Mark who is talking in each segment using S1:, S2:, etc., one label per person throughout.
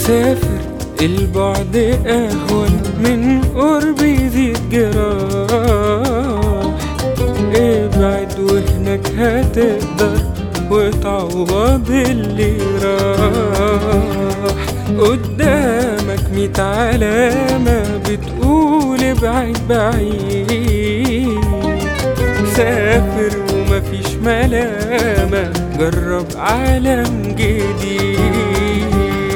S1: سافر البعد أهون من قرب يزيد جراح ابعد وهناك هتقدر وتعوض اللي راح قدامك ميت علامة بتقول ابعد بعيد سافر ومفيش ملامة جرب عالم جديد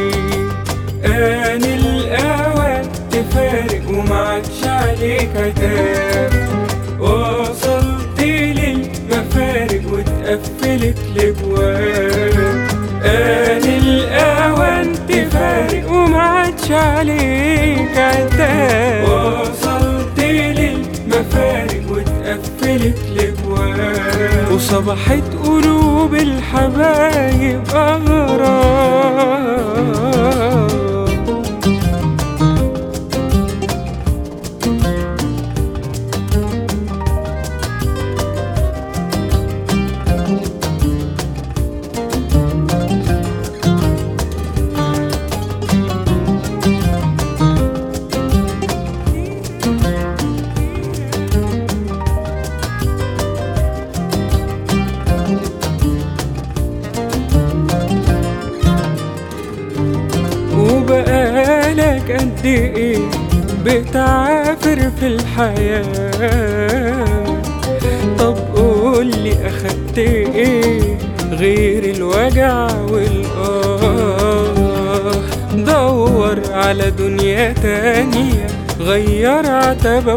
S1: آن الأوان تفارق ومعدش عليك عتاب وصلت للمفارق واتقفلت الابواب آن الأوان تفارق ومعدش عليك عتاب وصلت للمفارق واتقفلت الابواب وصبحت قلوب الحبايب أغراب وبقالك قد ايه بتعافر في الحياة طب قولي اخدت ايه غير الوجع والآه دور على دنيا تانية غير عتبة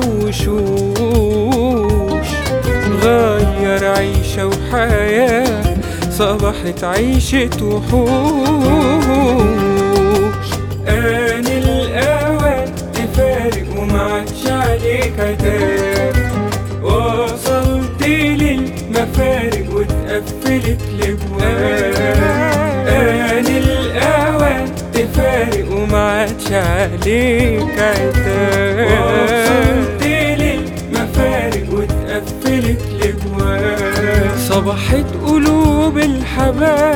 S1: وشوش غير عيشة وحياة صبحت عيشة وحوش آن الأوان تفارق ومعدش عليك عتاب وصلت للمفارق واتقفلت الابواب آن الأوان تفارق ومعدش عليك عتاب وصلت للمفارق واتقفلت الابواب صبحت قلوب الحبايب